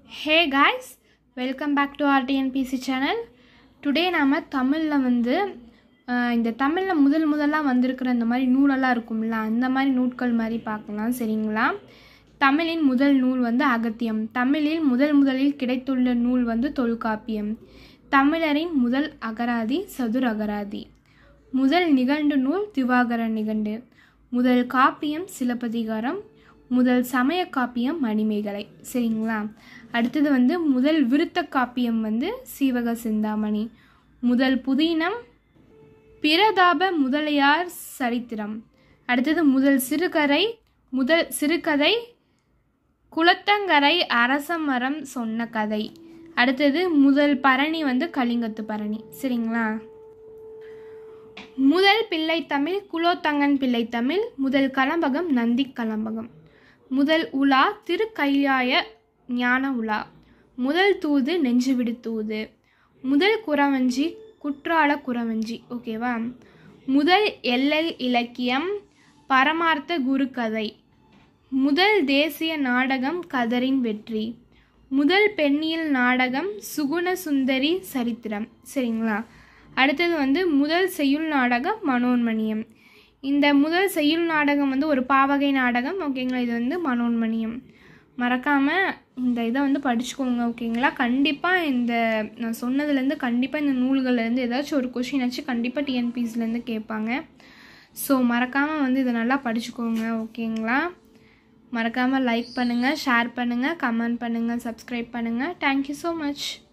hey guys welcome back to RTNBC channel today நாம் தமிழில் வந்து ஆஹ், இந்த தமிழில் முதல் முதலாக வந்திருக்கிற இந்த மாதிரி நூலெல்லாம் இருக்கும்ல அந்த மாதிரி நூட்கள் மாதிரி பார்க்கலாம் சரிங்களா தமிழின் முதல் நூல் வந்து அகத்தியம் தமிழில் முதல் முதலில் கிடைத்துள்ள நூல் வந்து தொல்காப்பியம் தமிழரின் முதல் அகராதி சதுர் அகராதி முதல் நிகண்டு நூல் திவாகர நிகண்டு முதல் காப்பியம் சிலப்பதிகாரம் முதல் சமய காப்பியம் மணிமேகலை சரிங்களா அடுத்தது வந்து முதல் விருத்த காப்பியம் வந்து சீவக சிந்தாமணி முதல் புதினம் பிரதாப முதலியார் சரித்திரம் அடுத்தது முதல் சிறுகதை முதல் சிறுகதை குளத்தங்கரை அரச மரம் சொன்ன கதை அடுத்தது முதல் பரணி வந்து கலிங்கத்து பரணி சரிங்களா முதல் பிள்ளைத்தமிழ் குலோத்தங்கன் பிள்ளைத்தமிழ் முதல் கலம்பகம் நந்தி கலம்பகம் முதல் உலா திருக்கைலாய ஞான உலா முதல் தூது நெஞ்சுவிடு தூது முதல் குறவஞ்சி குற்றால குறவஞ்சி ஓகேவா முதல் எல்எல் இலக்கியம் பரமார்த்த குருகதை முதல் தேசிய நாடகம் கதரின் வெற்றி முதல் பெண்ணியல் நாடகம் சுகுண சுந்தரி சரித்திரம் சரிங்களா அடுத்தது வந்து முதல் செய்யுள் நாடகம் மனோன்மணியம் இந்த முதல் செய்யுள் நாடகம் வந்து ஒரு பாவகை நாடகம் ஓகேங்களா இது வந்து மனோன்மணியம் மறக்காமல் இந்த இதை வந்து படிச்சுக்கோங்க ஓகேங்களா கண்டிப்பாக இந்த நான் சொன்னதுலேருந்து கண்டிப்பாக இந்த நூல்கள்லேருந்து ஏதாச்சும் ஒரு கொஷின் வச்சு கண்டிப்பாக டிஎன்பிசிலேருந்து கேட்பாங்க ஸோ மறக்காமல் வந்து இதை நல்லா படிச்சுக்கோங்க ஓகேங்களா மறக்காமல் லைக் பண்ணுங்கள் ஷேர் பண்ணுங்கள் கமெண்ட் பண்ணுங்கள் சப்ஸ்கிரைப் பண்ணுங்கள் தேங்க்யூ ஸோ மச்